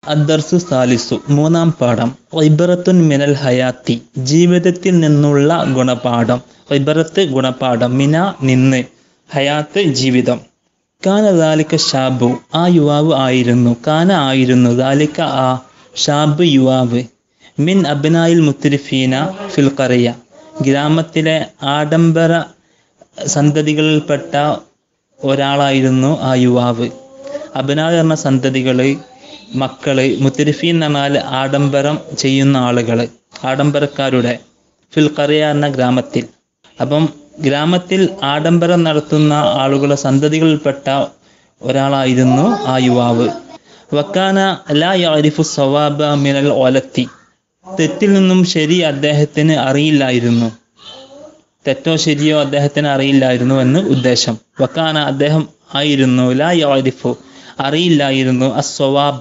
അദ്ദർസു സാലിസു മൂന്നാം പാഠം ഇബറത്തുൻ മിനൽ ഹയാത്തി ജീവിതത്തിൽ നിന്നുള്ള ഗുണപാഠം ഇബറത്ത് ഗുണപാഠം മിന നിന്ന് ഹയാത്ത് ജീവിതം കാന ദാലിക്ക ഷാബു ആ യുവാവ് ആയിരുന്നു കാന ആയിരുന്നു ദാലിക്ക ആ ഷാബ് യുവാവ് മിൻ അബ്നായിൽ മുത്തരിഫീന ഫിൽ ഖറിയ ഗ്രാമത്തിലെ ആഡംബര സന്തതികളിൽപ്പെട്ട ഒരാളായിരുന്നു ആ യുവാവ് അബനാദ് എന്ന സന്തതികള് മക്കള് മുത്തരിഫീൻ എന്ന് പറഞ്ഞാൽ ആഡംബരം ചെയ്യുന്ന ആളുകള് ആഡംബരക്കാരുടെ ഫിൽ ഖറിയ എന്ന ഗ്രാമത്തിൽ അപ്പം ഗ്രാമത്തിൽ ആഡംബരം നടത്തുന്ന ആളുകളുടെ സന്തതികളിൽപ്പെട്ട ഒരാളായിരുന്നു ആ യുവാവ് വക്കാന ലാ യഅരിഫു സവാബ മിനൽ ഒലത്തി തെറ്റിൽ നിന്നും ശരി അദ്ദേഹത്തിന് അറിയില്ലായിരുന്നു തെറ്റോ ശരിയോ അദ്ദേഹത്തിന് അറിയില്ലായിരുന്നു എന്ന് ഉദ്ദേശം വക്കാന അദ്ദേഹം ആയിരുന്നു ലാ യഅരിഫു അറിയില്ലായിരുന്നു അസ്വവാബ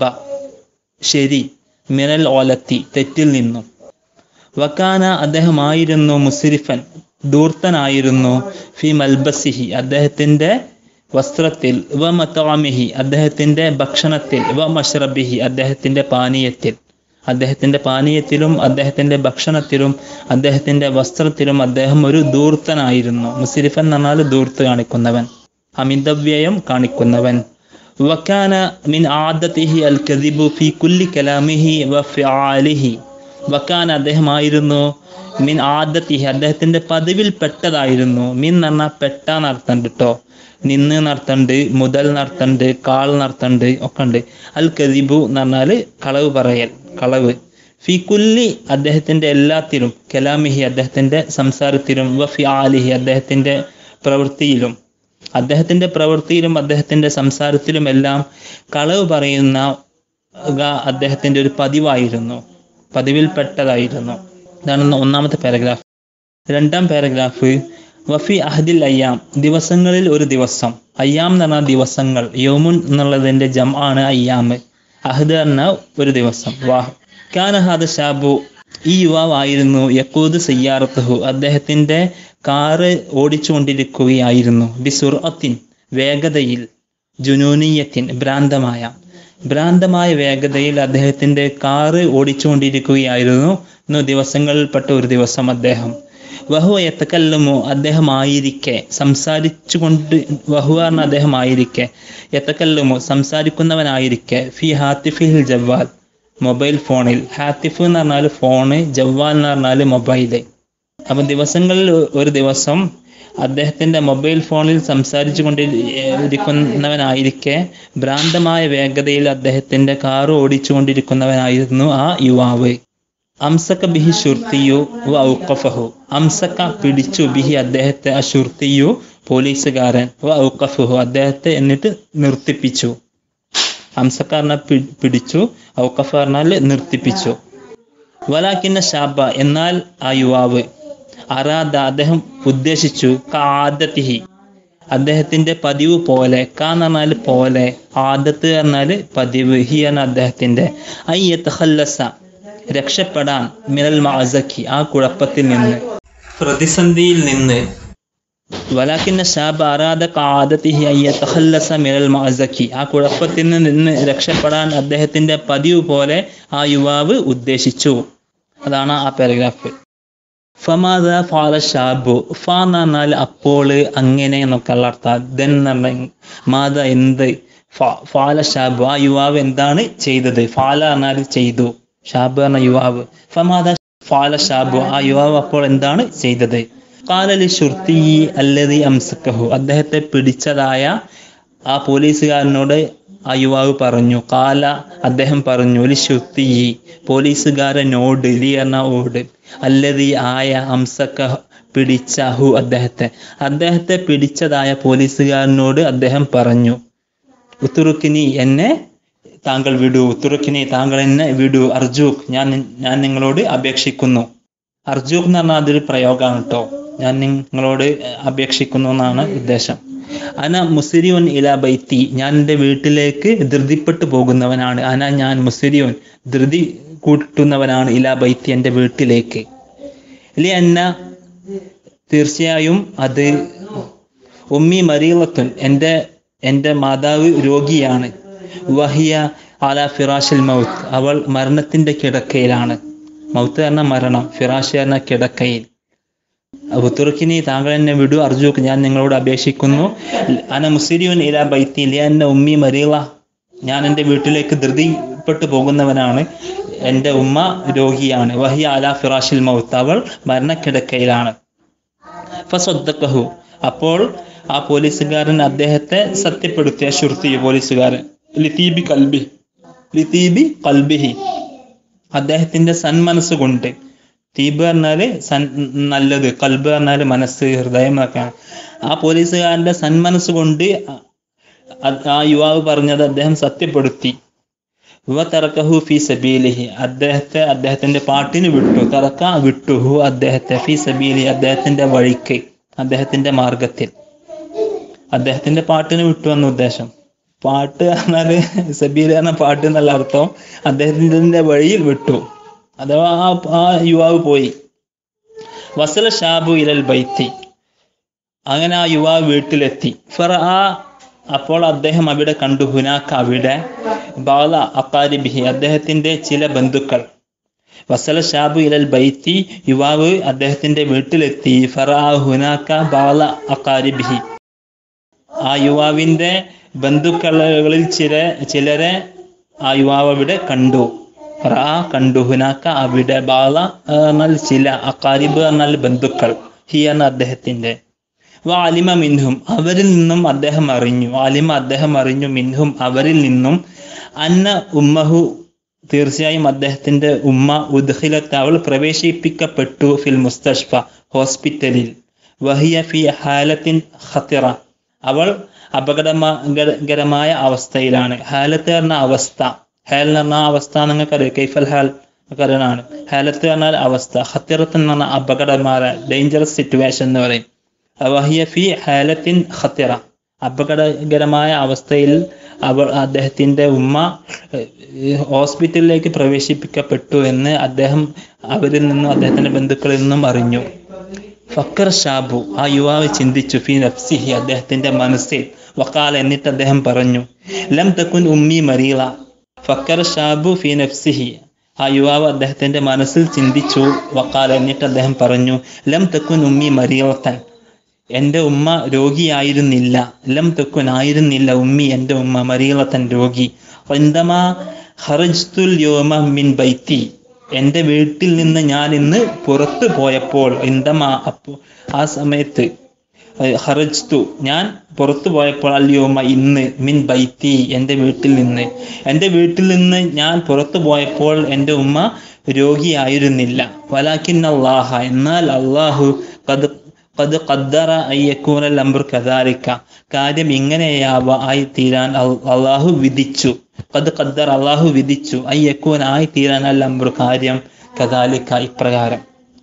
ശരി മിനൽ ഓലത്തി തെറ്റിൽ നിന്നും വക്കാന അദ്ദേഹമായിരുന്നു മുസ്രിഫൻ ധൂർത്തനായിരുന്നു ഫി മൽബസിഹി അദ്ദേഹത്തിന്റെ വസ്ത്രത്തിൽ വ മത്താമിഹി അദ്ദേഹത്തിന്റെ ഭക്ഷണത്തിൽ വ മഷ്റബിഹി അദ്ദേഹത്തിന്റെ പാനീയത്തിൽ അദ്ദേഹത്തിന്റെ പാനീയത്തിലും അദ്ദേഹത്തിന്റെ ഭക്ഷണത്തിലും അദ്ദേഹത്തിന്റെ വസ്ത്രത്തിലും അദ്ദേഹം ഒരു ധൂർത്തനായിരുന്നു മുസ്രിഫൻ എന്ന് പറഞ്ഞാൽ ധൂർത്ത് കാണിക്കുന്നവൻ അമിതവ്യയം കാണിക്കുന്നവൻ വക്കാന മിൻ ആദത്തിഹി അൽ കദിബു ഫി കുല്ലി കലാമിഹി വ ഫിആലിഹി വക്കാൻ അദ്ദേഹമായിരുന്നു മിൻ ആദത്തിഹി അദ്ദേഹത്തിന്റെ പതിവിൽ പെട്ടതായിരുന്നു മിൻ എന്ന് പറഞ്ഞാൽ പെട്ട നടത്തണ്ട് കേട്ടോ നിന്ന് നടത്തണ്ട് മുതൽ നടത്തണ്ട് കാൾ നടത്തണ്ട് ഒക്കെ ഉണ്ട് അൽ കദിബു എന്ന് പറഞ്ഞാൽ കളവ് പറയൽ കളവ് ഫി കുല്ലി അദ്ദേഹത്തിന്റെ എല്ലാത്തിലും കലാമിഹി അദ്ദേഹത്തിന്റെ സംസാരത്തിലും വ ഫി ആലിഹി അദ്ദേഹത്തിന്റെ പ്രവൃത്തിയിലും അദ്ദേഹത്തിന്റെ പ്രവൃത്തിയിലും അദ്ദേഹത്തിന്റെ സംസാരത്തിലും എല്ലാം കളവ് പറയുന്ന ഗ- അദ്ദേഹത്തിന്റെ ഒരു പതിവായിരുന്നു പതിവിൽപ്പെട്ടതായിരുന്നു ഇതാണ് ഒന്നാമത്തെ പാരഗ്രാഫ് രണ്ടാം പാരഗ്രാഫ് വഫി അഹദിൽ അയ്യാം ദിവസങ്ങളിൽ ഒരു ദിവസം അയ്യാം എന്ന് പറഞ്ഞാൽ ദിവസങ്ങൾ യോമുൻ എന്നുള്ളതിന്റെ ജം ആണ് അയ്യാം അഹദ് എന്ന ഒരു ദിവസം വാഹ് കാനഹാദ ഷാബു ഈ യുവാവായിരുന്നു യക്കൂദ് സയ്യാറത്തുഹു അദ്ദേഹത്തിന്റെ കാറ് ഓടിച്ചുകൊണ്ടിരിക്കുകയായിരുന്നു ബിസുർഅത്തിൻ വേഗതയിൽ ജുനൂനിയത്തിൻ ഭ്രാന്തമായ ഭ്രാന്തമായ വേഗതയിൽ അദ്ദേഹത്തിന്റെ കാറ് ഓടിച്ചുകൊണ്ടിരിക്കുകയായിരുന്നു ഇന്നു ദിവസങ്ങളിൽപ്പെട്ട ഒരു ദിവസം അദ്ദേഹം വഹുവ യത്തക്കല്ലുമോ അദ്ദേഹം ആയിരിക്കെ സംസാരിച്ചുകൊണ്ട് വഹുവ എന്ന അദ്ദേഹം ആയിരിക്കെ യത്തക്കല്ലുമോ സംസാരിക്കുന്നവനായിരിക്കെ ഫി ഹാത്തിഫിൽ ജവ്വാൽ മൊബൈൽ ഫോണിൽ ഹാത്തിഫ് എന്ന് പറഞ്ഞാൽ ഫോണ് ജവ്വാൽ എന്ന് പറഞ്ഞാൽ മൊബൈല് അപ്പൊ ദിവസങ്ങളിൽ ഒരു ദിവസം അദ്ദേഹത്തിന്റെ മൊബൈൽ ഫോണിൽ സംസാരിച്ചു കൊണ്ടിരിക്കുന്നവനായിരിക്കെ ഭ്രാന്തമായ വേഗതയിൽ അദ്ദേഹത്തിന്റെ കാറ് ഓടിച്ചുകൊണ്ടിരിക്കുന്നവനായിരുന്നു ആ യുവാവ് അംസക്ക ബിഹി ഷുർത്തിയു വ ഔഖഫഹു അംസക്ക പിടിച്ചു ബിഹി അദ്ദേഹത്തെ ആ ഷുർത്തിയു പോലീസുകാരൻ വ ഔഖഫഹു അദ്ദേഹത്തെ എന്നിട്ട് നിർത്തിപ്പിച്ചു അംസക്ക പറഞ്ഞാൽ പി- പിടിച്ചു ഔഖഫ് പറഞ്ഞാൽ നിർത്തിപ്പിച്ചു വലാക്കിന്ന ഷാബ എന്നാൽ ആ യുവാവ് അറാദ അദ്ദേഹം ഉദ്ദേശിച്ചു കാദത്തിഹി അദ്ദേഹത്തിന്റെ പതിവ് പോലെ കാ എന്ന് പറഞ്ഞാൽ പോലെ ആദത്ത് പറഞ്ഞാൽ പതിവ് ഹി എന്ന അദ്ദേഹത്തിന്റെ അയ്യത്തഹല്ലസ രക്ഷപ്പെടാൻ മിനൽ മാസക്കി ആ കുഴപ്പത്തിൽ നിന്ന് പ്രതിസന്ധിയിൽ നിന്ന് വലാക്കിന്ന ഷാബ് അറാദ കാദത്തിഹി അയ്യത്തഹല്ലസ മിനൽ മാസക്കി ആ കുഴപ്പത്തിൽ നിന്ന് രക്ഷപ്പെടാൻ അദ്ദേഹത്തിന്റെ പതിവ് പോലെ ആ യുവാവ് ഉദ്ദേശിച്ചു അതാണ് ആ പാരഗ്രാഫ് ഫമാദ ഫാല ഷാബു ഫ എന്ന് പറഞ്ഞാൽ അപ്പോൾ അങ്ങനെ എന്നൊക്കെ ഉള്ള അർത്ഥം ദെൻ എന്ന് പറഞ്ഞാൽ മാത എന്ത് ഫ- ഫാല ഷാബു ആ യുവാവ് എന്താണ് ചെയ്തത് ഫാല പറഞ്ഞാൽ ചെയ്തു ഷാബ് എന്ന യുവാവ് ഫമാദ ഫാല ഷാബു ആ യുവാവ് അപ്പോൾ എന്താണ് ചെയ്തത് കാലലി ഷുർത്തി അല്ലതി അംസക്കഹു അദ്ദേഹത്തെ പിടിച്ചതായ ആ പോലീസുകാരനോട് ആ യുവാവ് പറഞ്ഞു കാല അദ്ദേഹം പറഞ്ഞു ലി ഷുർത്തി പോലീസുകാരനോട് ലി എന്ന ഓട് അല്ലതി ആയ അംസക്ക പിടിച്ച ഹു അദ്ദേഹത്തെ അദ്ദേഹത്തെ പിടിച്ചതായ പോലീസുകാരനോട് അദ്ദേഹം പറഞ്ഞു ഉത്തുറുക്കിനി എന്നെ താങ്കൾ വിടൂ ഉത്തുറുക്കിനി താങ്കൾ എന്നെ വിടൂ അർജൂഖ് ഞാൻ ഞാൻ നിങ്ങളോട് അപേക്ഷിക്കുന്നു അർജൂഖ് എന്ന് പറഞ്ഞാൽ അതൊരു പ്രയോഗമാണ് കേട്ടോ ഞാൻ നിങ്ങളോട് അപേക്ഷിക്കുന്നു എന്നാണ് ഉദ്ദേശം അന മുസിരിയോൻ ഇല ബൈത്തി ഞാൻ എൻ്റെ വീട്ടിലേക്ക് ധൃതിപ്പെട്ടു പോകുന്നവനാണ് അന ഞാൻ മുസിരിയോൻ ധൃതി കൂട്ടുന്നവനാണ് ഇല ബൈത്തി എൻ്റെ വീട്ടിലേക്ക് ഇല്ല എന്ന തീർച്ചയായും അത് ഉമ്മി മരീളത്തുൻ എൻ്റെ എൻ്റെ മാതാവ് രോഗിയാണ് വഹിയ അല ഫിറാഷിൽ മൗത്ത് അവൾ മരണത്തിന്റെ കിടക്കയിലാണ് മൗത്ത് എന്ന മരണം ഫിറാഷ് എന്ന കിടക്കയിൽ തുർക്കിനി താങ്കൾ എന്നെ വിടൂ അർജുക്ക് ഞാൻ നിങ്ങളോട് അപേക്ഷിക്കുന്നു അന മുസ്ലിം ഇല ബൈത്തി എന്റെ ഉമ്മി മരീള ഞാൻ എൻ്റെ വീട്ടിലേക്ക് ധൃതിപ്പെട്ടു പോകുന്നവനാണ് എൻ്റെ ഉമ്മ രോഗിയാണ് വഹി അല ഫിറാഷിൽ മൗത്ത് അവൾ മരണക്കിടക്കയിലാണ് ഫസ്വദ്ദക്കഹു അപ്പോൾ ആ പോലീസുകാരൻ അദ്ദേഹത്തെ സത്യപ്പെടുത്തിയ ഷുർത്തി പോലീസുകാരൻ ലിതീബി കൽബി ലിതീബി കൽബിഹി അദ്ദേഹത്തിന്റെ സന്മനസ് കൊണ്ട് തീബ് പറഞ്ഞാല് സൻ നല്ലത് കൽബ് പറഞ്ഞാല് മനസ്സ് ഹൃദയം എന്നൊക്കെയാണ് ആ പോലീസുകാരന്റെ സന്മനസ് കൊണ്ട് ആ യുവാവ് പറഞ്ഞത് അദ്ദേഹം സത്യപ്പെടുത്തി വ തറക്കഹു ഫി സബീലിഹി അദ്ദേഹത്തെ അദ്ദേഹത്തിന്റെ പാട്ടിന് വിട്ടു തറക്ക വിട്ടു ഹു അദ്ദേഹത്തെ ഫി സബീലി അദ്ദേഹത്തിന്റെ വഴിക്ക് അദ്ദേഹത്തിന്റെ മാർഗത്തിൽ അദ്ദേഹത്തിന്റെ പാട്ടിന് വിട്ടു എന്ന ഉദ്ദേശം പാട്ട് പറഞ്ഞാല് സബീൽ എന്ന പാട്ട് എന്നുള്ള അർത്ഥം അദ്ദേഹത്തിന്റെ വഴിയിൽ വിട്ടു അഥവാ ആ ആ യുവാവ് പോയി വസല ഷാബു ഇലൽ ബൈത്തി അങ്ങനെ ആ യുവാവ് വീട്ടിലെത്തി ഫറ ആ അപ്പോൾ അദ്ദേഹം അവിടെ കണ്ടു ഹുനാക്ക അവിടെ ബാല അക്കാരിബിഹി അദ്ദേഹത്തിന്റെ ചില ബന്ധുക്കൾ വസല ഷാബു ഇലൽ ബൈത്തി യുവാവ് അദ്ദേഹത്തിന്റെ വീട്ടിലെത്തി ഫറ ഹുനാക്ക ബാല അക്കാരിബിഹി ആ യുവാവിന്റെ ബന്ധുക്കളിൽ ചില ചിലരെ ആ യുവാവ് അവിടെ കണ്ടു റാ കണ്ടു ഹുനാക്ക അവിടെ ബാല എന്നാൽ ചില അക്കാരിബ് എന്നാൽ ബന്ധുക്കൾ ഹി എന്ന അദ്ദേഹത്തിന്റെ വാലിമ മിൻഹും അവരിൽ നിന്നും അദ്ദേഹം അറിഞ്ഞു ആലിമ അദ്ദേഹം അറിഞ്ഞു മിൻഹും അവരിൽ നിന്നും അന്ന ഉമ്മഹു തീർച്ചയായും അദ്ദേഹത്തിന്റെ ഉമ്മ ഉദ്ഹിലത്ത് അവൾ പ്രവേശിപ്പിക്കപ്പെട്ടു ഫിൽ മുസ്തഷ്ഫ ഹോസ്പിറ്റലിൽ വഹിയ ഫി ഹാലത്തിൻ ഖത്തിറ അവൾ അപകടകരമായ അവസ്ഥയിലാണ് ഹാലത്ത് പറഞ്ഞ അവസ്ഥ ഹാൽ എന്ന് പറഞ്ഞ അവസ്ഥ നിങ്ങൾക്കറിയാം കൈഫൽ ഹാൽ കരനാണ് ഹാലത്ത് പറഞ്ഞാൽ അവസ്ഥ ഖത്തിറത്ത് എന്ന് പറഞ്ഞാൽ അപകടമായ ഡേഞ്ചറസ് സിറ്റുവേഷൻ എന്ന് പറയും വഹിയ ഫി ഹാലത്തിൻ ഖത്തിറ അപകടകരമായ അവസ്ഥയിൽ അവൾ അദ്ദേഹത്തിന്റെ ഉമ്മ ഹോസ്പിറ്റലിലേക്ക് പ്രവേശിപ്പിക്കപ്പെട്ടു എന്ന് അദ്ദേഹം അവരിൽ നിന്നും അദ്ദേഹത്തിന്റെ ബന്ധുക്കളിൽ നിന്നും അറിഞ്ഞു ഫക്കർ ഷാബു ആ യുവാവ് ചിന്തിച്ചു ഫി നഫ്സിഹി അദ്ദേഹത്തിന്റെ മനസ്സിൽ വക്കാൽ എന്നിട്ട് അദ്ദേഹം പറഞ്ഞു ലം തക്കുൻ ഉമ്മി മരീള ഫക്കർ ഷാബു ഫി നഫ്സിഹി ആ യുവാവ് അദ്ദേഹത്തിന്റെ മനസ്സിൽ ചിന്തിച്ചു വക്കാൽ എന്നിട്ട് അദ്ദേഹം പറഞ്ഞു ലം തക്കുൻ ഉമ്മി മരീളത്തൻ എൻ്റെ ഉമ്മ രോഗിയായിരുന്നില്ല ലം തെക്കുൻ ആയിരുന്നില്ല ഉമ്മി എൻ്റെ ഉമ്മ മരീളത്തൻ രോഗി എന്തമാ ഹറജ്തുൽ യോമ മിൻ ബൈത്തി എൻ്റെ വീട്ടിൽ നിന്ന് ഞാൻ ഇന്ന് പുറത്തു പോയപ്പോൾ എന്തമാ അപ്പോ ആ സമയത്ത് ഹറജ്തു ഞാൻ പുറത്തു പോയപ്പോൾ അല്യോമ ഇന്ന് മിൻ ബൈത്തി എൻ്റെ വീട്ടിൽ നിന്ന് എൻ്റെ വീട്ടിൽ നിന്ന് ഞാൻ പുറത്തു പോയപ്പോൾ എൻ്റെ ഉമ്മ രോഗിയായിരുന്നില്ല വലാക്കിൻ അള്ളാഹ എന്നാൽ അള്ളാഹു കത് കത് ഖദ്ദറ അയ്യക്കൂനൽ അംബർ കദാലിക്ക കാര്യം ഇങ്ങനെയാവ ആയി തീരാൻ അള്ളാഹു വിധിച്ചു കത് ഖദ്ദർ അള്ളാഹു വിധിച്ചു അയ്യക്കൂൻ ആയി തീരാൻ അൽ അംബർ കാര്യം കദാലിക്ക ഇപ്രകാരം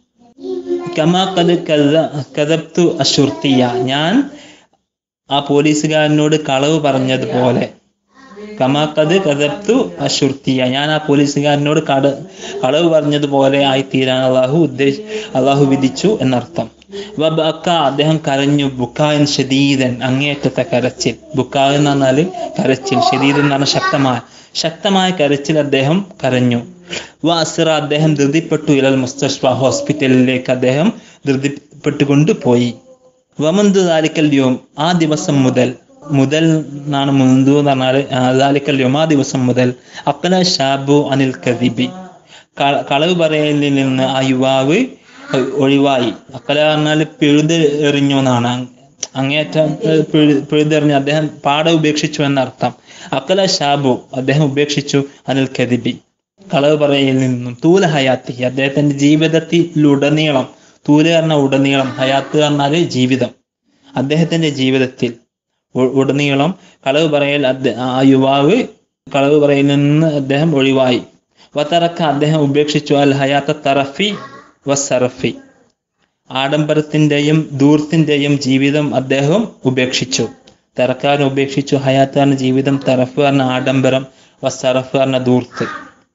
കമാ കത് കഥപ്തു അഷുർത്തിയ ഞാൻ ആ പോലീസുകാരനോട് കളവ് പറഞ്ഞതുപോലെ കമാക്കത് കഥപ്തു അഷുർത്തിയ ഞാൻ ആ പോലീസുകാരനോട് കട കളവ് പറഞ്ഞതുപോലെ ആയി തീരാൻ അള്ളാഹു ഉദ്ദേശ അള്ളാഹു വിധിച്ചു എന്നർത്ഥം വബക്ക അദ്ദേഹം കരഞ്ഞു ബുക്കായൻ ഷദീദൻ അങ്ങേയറ്റത്തെ കരച്ചിൽ ബുക്ക എന്ന് പറഞ്ഞാല് കരച്ചിൽ ഷദീദ് എന്ന് പറഞ്ഞാൽ ശക്തമായ ശക്തമായ കരച്ചിൽ അദ്ദേഹം കരഞ്ഞു വാസിറ അദ്ദേഹം ധൃതിപ്പെട്ടു ഇലൽ മുസ്തഷ്ഫ ഹോസ്പിറ്റലിലേക്ക് അദ്ദേഹം ധൃതിപ്പെട്ടുകൊണ്ട് പോയി വമന്തു ദാലിക്കൽ യോം ആ ദിവസം മുതൽ മുതൽ എന്നാണ് മുന്തു എന്ന് പറഞ്ഞാൽ ദാലിക്കൽ യോം ആ ദിവസം മുതൽ അക്കല ഷാബു അനിൽ കദിബി കളവ് പറയലിൽ നിന്ന് ആ യുവാവ് ഒഴിവായി അക്കല പറഞ്ഞാൽ പിഴുത് എറിഞ്ഞു എന്നാണ് അങ്ങേയറ്റം പിഴുതെറിഞ്ഞു അദ്ദേഹം പാടെ ഉപേക്ഷിച്ചു എന്നർത്ഥം അക്കല ഷാബു അദ്ദേഹം ഉപേക്ഷിച്ചു അനിൽ കദിബി കളവ് പറയലിൽ നിന്നും തൂല ഹയാത്തി അദ്ദേഹത്തിന്റെ ജീവിതത്തിലുടനീളം തൂല പറഞ്ഞ ഉടനീളം ഹയാത്ത് പറഞ്ഞാല് ജീവിതം അദ്ദേഹത്തിന്റെ ജീവിതത്തിൽ ഉടനീളം കളവ് പറയൽ ആ യുവാവ് കളവ് പറയലിൽ നിന്ന് അദ്ദേഹം ഒഴിവായി വത്തറക്ക അദ്ദേഹം ഉപേക്ഷിച്ചു അൽ ഹയാത്ത തറഫി വസറഫി ആഡംബരത്തിന്റെയും ദൂർത്തിന്റെയും ജീവിതം അദ്ദേഹം ഉപേക്ഷിച്ചു തറക്കാരൻ ഉപേക്ഷിച്ചു ഹയാത്ത് പറഞ്ഞ ജീവിതം തറഫ് പറഞ്ഞ ആഡംബരം വസറഫ് പറഞ്ഞ ദൂർത്ത്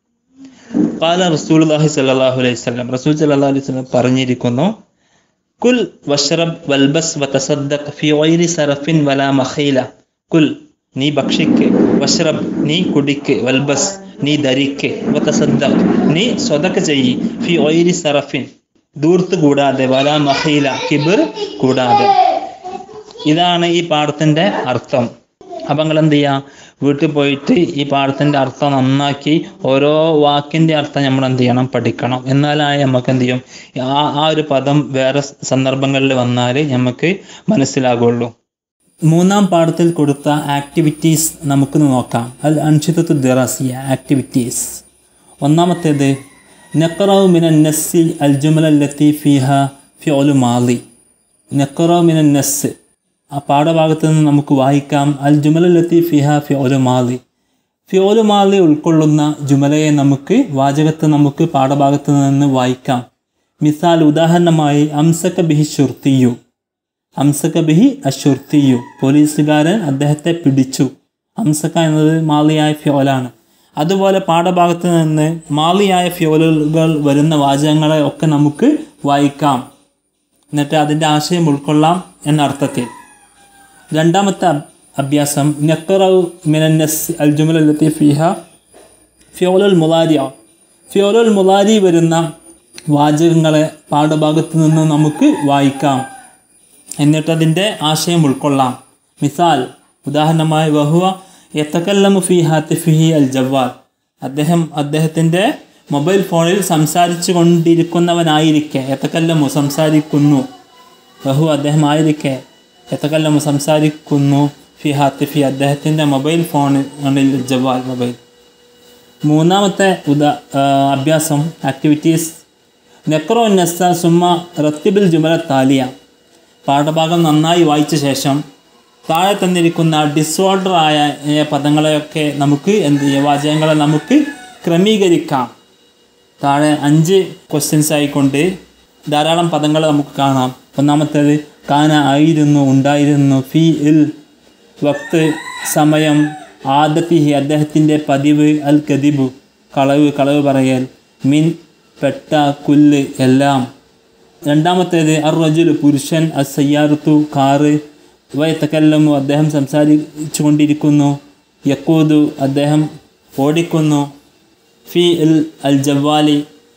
قال رسول الله صلى الله عليه وسلم റസൂൽ സല്ലല്ലാഹു അലൈഹി വസല്ലം പറഞ്ഞിരിക്കുന്നു കുൽ വഷ്റബ് വൽബസ് വതസദ്ദഖ് ഫി ഗൈരി സറഫിൻ വലാ മഖീല കുൽ നീ ഭക്ഷിക്ക് വഷ്റബ് നീ കുടിക്ക് വൽബസ് നീ ധരിക്ക് വതസദ്ദ നീ സ്വതക്ക ചെയ്യ് ഫി ഒയിരി സറഫിൻ ദൂർത്ത് കൂടാതെ വല മഹീല കിബിർ കൂടാതെ ഇതാണ് ഈ പാഠത്തിന്റെ അർത്ഥം അപ്പം നിങ്ങൾ എന്ത് ചെയ്യുക വീട്ടിൽ പോയിട്ട് ഈ പാഠത്തിന്റെ അർത്ഥം നന്നാക്കി ഓരോ വാക്കിന്റെ അർത്ഥം നമ്മൾ എന്ത് ചെയ്യണം പഠിക്കണം എന്നാലായി നമുക്ക് എന്ത് ചെയ്യും ആ ആ ഒരു പദം വേറെ സന്ദർഭങ്ങളിൽ വന്നാൽ നമുക്ക് മനസ്സിലാകുള്ളൂ മൂന്നാം പാഠത്തിൽ കൊടുത്ത ആക്ടിവിറ്റീസ് നമുക്ക് നോക്കാം അൽ അൻഷിതത്തു ദിറാസിയ ആക്ടിവിറ്റീസ് ഒന്നാമത്തേത് നക്കറാവ് മിന നസ്സി അൽ ജുമല ലത്തി ഫിഹ ഫി ഒലു മാലി നക്കറാവ് മിന നസ് ആ പാഠഭാഗത്ത് നിന്ന് നമുക്ക് വായിക്കാം അൽ ജുമല ലത്തി ഫിഹ ഫി ഒലു മാലി ഫി ഒലു മാലി ഉൾക്കൊള്ളുന്ന ജുമലയെ നമുക്ക് വാചകത്തെ നമുക്ക് പാഠഭാഗത്ത് നിന്ന് വായിക്കാം മിസാൽ ഉദാഹരണമായി അംസക ബിഹി ഷുർത്തിയു അംസക ബിഹി അഷുർത്തിയു പോലീസുകാരൻ അദ്ദേഹത്തെ പിടിച്ചു അംസക എന്നത് മാലിയായ ഫ്യോലാണ് അതുപോലെ പാഠഭാഗത്ത് നിന്ന് മാലിയായ ഫ്യോലുകൾ വരുന്ന വാചകങ്ങളെ ഒക്കെ നമുക്ക് വായിക്കാം എന്നിട്ട് അതിൻ്റെ ആശയം ഉൾക്കൊള്ളാം എന്ന അർത്ഥത്തിൽ രണ്ടാമത്തെ അഭ്- അഭ്യാസം നക്കറവ് മിനന്നസ് അൽ ജുമലത്തി ഫിഹ ഫിയോലുൽ മുലാരിയ ഫിയോലുൽ മുലാരി വരുന്ന വാചകങ്ങളെ പാഠഭാഗത്ത് നിന്ന് നമുക്ക് വായിക്കാം എന്നിട്ട് അതിൻ്റെ ആശയം ഉൾക്കൊള്ളാം മിസാൽ ഉദാഹരണമായി വഹുവ യത്തക്കല്ലമു ഫി ഹാത്തിഫിഹി അൽ ജവാൽ അദ്ദേഹം അദ്ദേഹത്തിൻ്റെ മൊബൈൽ ഫോണിൽ സംസാരിച്ചു കൊണ്ടിരിക്കുന്നവനായിരിക്കെ യത്തക്കല്ലമു സംസാരിക്കുന്നു ബഹു അദ്ദേഹം ആയിരിക്കെ യത്തക്കല്ലമു സംസാരിക്കുന്നു ഫി ഹാത്തിഫി അദ്ദേഹത്തിൻ്റെ മൊബൈൽ ഫോണിൽ ജവാൽ മൊബൈൽ മൂന്നാമത്തെ ഉദാ ആ, അഭ്യാസം ആക്ടിവിറ്റീസ് നെക്രോ നസ്സ സുമ്മ റത്തിബിൽ ജുമല താലിയ പാഠഭാഗം നന്നായി വായിച്ച ശേഷം താഴെ തന്നിരിക്കുന്ന ഡിസോർഡർ ആയ ഏ, പദങ്ങളെയൊക്കെ നമുക്ക് എന്ത് ചെയ്യാം വാചകങ്ങളെ നമുക്ക് ക്രമീകരിക്കാം താഴെ അഞ്ച് ക്വസ്റ്റ്യൻസ് ആയിക്കൊണ്ട് ധാരാളം പദങ്ങൾ നമുക്ക് കാണാം ഒന്നാമത്തേത് കാന ആയിരുന്നു ഉണ്ടായിരുന്നു ഫി ഇൽ വക്ത് സമയം ആദത്തിഹി അദ്ദേഹത്തിൻ്റെ പതിവ് അൽ കദിബു കളവ് കളവ് പറയൽ മിൻ പെട്ട കുല്ല് എല്ലാം രണ്ടാമത്തേത് അർ റജുൽ പുരുഷൻ അസ് സയ്യാറുത്തു കാറ് വയത്തക്കല്ലമു അദ്ദേഹം സംസാരിച്ചു കൊണ്ടിരിക്കുന്നു യക്കൂദു അദ്ദേഹം ഓടിക്കുന്നു ഫി ഇൽ അൽ ജവാലി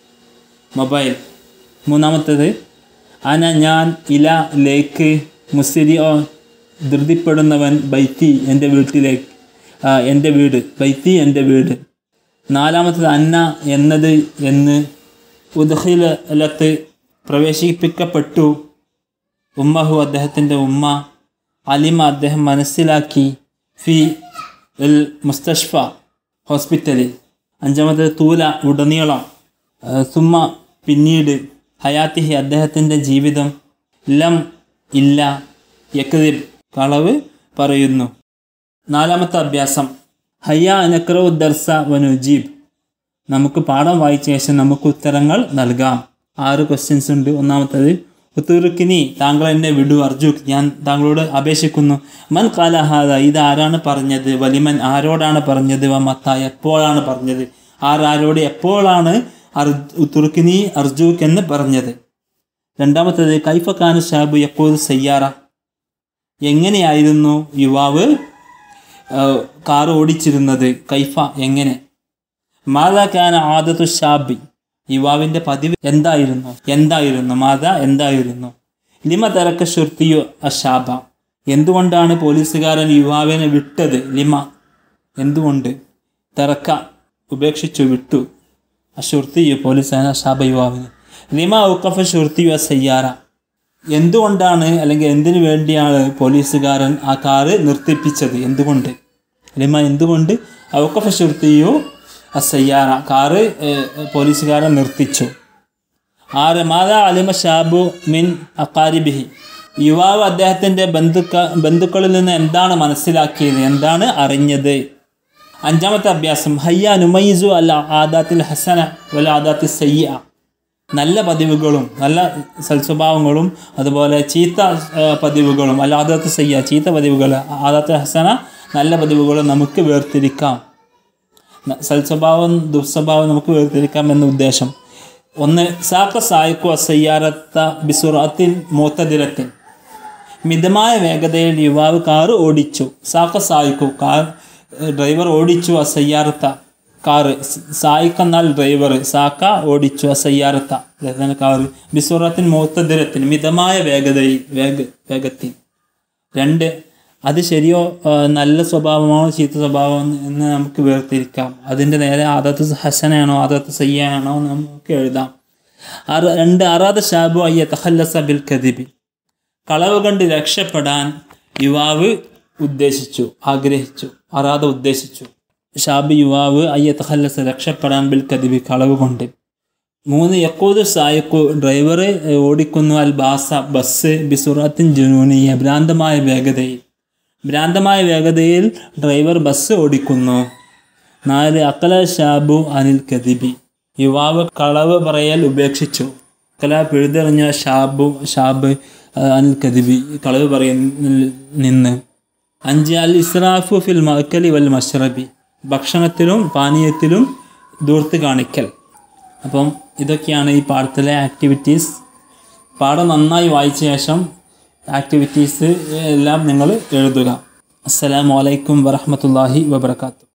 മൊബൈൽ മൂന്നാമത്തേത് അന ഞാൻ ഇല ലേക്ക് മുസിരിയോ ധൃതിപ്പെടുന്നവൻ ബൈത്തി എൻ്റെ വീട്ടിലേക്ക് ആ, എൻ്റെ വീട് ബൈത്തി എൻ്റെ വീട് നാലാമത്തത് അന്ന എന്നത് എന്ന് ഉദ്ഹിലത്ത് പ്രവേശിപ്പിക്കപ്പെട്ടു ഉമ്മഹു അദ്ദേഹത്തിൻ്റെ ഉമ്മ അലിമ അദ്ദേഹം മനസ്സിലാക്കി ഫി എൽ മുസ്തഷ്ഫ ഹോസ്പിറ്റലിൽ അഞ്ചാമത്തെ തൂല ഉടനീളം ആ, സുമ്മ പിന്നീട് ഹയാത്തിഹി അദ്ദേഹത്തിൻ്റെ ജീവിതം ലം ഇല്ല യക്തിബ് കളവ് പറയുന്നു നാലാമത്തെ അഭ്യാസം ഹയ്യ നക്രവ് ദർസ വനുജീബ് നമുക്ക് പാഠം വായിച്ച ശേഷം നമുക്ക് ഉത്തരങ്ങൾ നൽകാം ആറ് ക്വസ്റ്റ്യൻസ് ഉണ്ട് ഒന്നാമത്തേത് ഉത്തുറുക്കിനി താങ്കൾ എന്നെ വിടു അർജുക്ക് ഞാൻ താങ്കളോട് അപേക്ഷിക്കുന്നു മൻ കാലഹാദ ഇത് ആരാണ് പറഞ്ഞത് വലിമൻ ആരോടാണ് പറഞ്ഞത് വ മത്ത എപ്പോഴാണ് പറഞ്ഞത് ആരാരോട് എപ്പോഴാണ് അർ ഉത്തുറുക്കിനി അർജുക്ക് എന്ന് പറഞ്ഞത് രണ്ടാമത്തേത് കൈഫ ഖാൻ ഷാബു എപ്പോഴും സയ്യാറ എങ്ങനെയായിരുന്നു യുവാവ് കാർ ഓടിച്ചിരുന്നത് കൈഫ എങ്ങനെ മാതാ ഖാൻ ആദത്തു ഷാബി യുവാവിൻ്റെ പതിവ് എന്തായിരുന്നു എന്തായിരുന്നു മാതാ എന്തായിരുന്നു ലിമ തരക്ക ഷുർത്തിയു അഷാബ എന്തുകൊണ്ടാണ് പോലീസുകാരൻ യുവാവിനെ വിട്ടത് ലിമ എന്തുകൊണ്ട് തറക്ക ഉപേക്ഷിച്ചു വിട്ടു അഷുർത്തിയു പോലീസുകാരൻ അഷാബ യുവാവിന് ലിമ ഔക്കഫ ഷുർത്തിയു അസയ്യാറ എന്തുകൊണ്ടാണ് അല്ലെങ്കിൽ എന്തിനു വേണ്ടിയാണ് പോലീസുകാരൻ ആ കാറ് നിർത്തിപ്പിച്ചത് എന്തുകൊണ്ട് ലിമ എന്തുകൊണ്ട് ഔക്കഫ ഷുർത്തിയു അസയ്യാറ കാറ് ഏഹ്, പോലീസുകാരൻ നിർത്തിച്ചു ആറ് മാതാ അലിമ ഷാബു മിൻ അക്കാരിബിഹി യുവാവ് അദ്ദേഹത്തിൻ്റെ ബന്ധുക്ക ബന്ധുക്കളിൽ നിന്ന് എന്താണ് മനസ്സിലാക്കിയത് എന്താണ് അറിഞ്ഞത് അഞ്ചാമത്തെ അഭ്യാസം ഹയ്യ നുമൈസു അല്ല ആദാത്തിൽ ഹസന വല ആദാത്തിൽ സയ്യ നല്ല പതിവുകളും നല്ല സൽസ്വഭാവങ്ങളും അതുപോലെ ചീത്ത ആ, പതിവുകളും അല്ല ആദാത്ത് സയ്യ ചീത്ത പതിവുകൾ ആദാത്ത് ഹസന നല്ല പതിവുകളും നമുക്ക് വേർതിരിക്കാം ന- സൽസ്വഭാവം ദുസ്വഭാവം നമുക്ക് വേർതിരിക്കാം എന്ന ഉദ്ദേശം ഒന്ന് സാക്ക സായിക്കു അസയ്യാരത്ത ബിസുറാത്തിൻ മൂത്തതിരത്തിൻ മിതമായ വേഗതയിൽ യുവാവ് കാറ് ഓടിച്ചു സാക്ക സായിക്കു കാർ ഡ്രൈവർ ഓടിച്ചു അസയ്യാർത്ത കാറ് സായിക്കെന്നാൽ ഡ്രൈവർ സാക്ക ഓടിച്ചു അസയ്യാർത്ത അതായത് കാറ് ബിസുറത്തിൻ മൂത്തദിരത്തിന് മിതമായ വേഗതയിൽ വേഗ വേഗത്തിൽ രണ്ട് അത് ശരിയോ ആ, നല്ല സ്വഭാവമാണോ ചീത്ത സ്വഭാവം എന്ന് നമുക്ക് വേർതിരിക്കാം അതിൻ്റെ നേരെ ആദത്ത് ഹസനാണോ ആദത്ത് സയ്യാണോ എന്ന് നമുക്ക് എഴുതാം അറ രണ്ട് അറാദ ഷാബു അയ്യ തഹല്ലസ ബിൽ കദിബി കളവ് കണ്ട് രക്ഷപ്പെടാൻ യുവാവ് ഉദ്ദേശിച്ചു ആഗ്രഹിച്ചു അറാദ ഉദ്ദേശിച്ചു ഷാബി യുവാവ് അയ്യ തഹല്ലസ രക്ഷപ്പെടാൻ ബിൽ കദിബി കളവ് കൊണ്ട് മൂന്ന് യക്കൂദ് സായക്കു ഡ്രൈവർ ഓടിക്കുന്നു അൽ ബാസ ബസ് ബിസുറത്തിൻ ജുനൂനിയ ഭ്രാന്തമായ വേഗതയിൽ ഭ്രാന്തമായ വേഗതയിൽ ഡ്രൈവർ ബസ് ഓടിക്കുന്നു നാല് അക്കല ഷാബു അനിൽ കദിബി യുവാവ് കളവ് പറയൽ ഉപേക്ഷിച്ചു അക്കല പിഴുതെറിഞ്ഞ ഷാബു ഷാബ് ആ, അനിൽ കദിബി കളവ് പറയുന്നതിൽ നിന്ന് അഞ്ച് അൽ ഇസ്രാഫു ഫിൽ മക്കലി വൽ മഷ്റബി ഭക്ഷണത്തിലും പാനീയത്തിലും ദൂർത്ത് കാണിക്കൽ അപ്പം ഇതൊക്കെയാണ് ഈ പാഠത്തിലെ ആക്ടിവിറ്റീസ് പാഠം നന്നായി വായിച്ച ശേഷം ആക്ടിവിറ്റീസ് എല്ലാം നിങ്ങൾ എഴുതുക അസ്സലാമു അലൈക്കും വറഹ്മത്തുള്ളാഹി വബർക്കാത്തു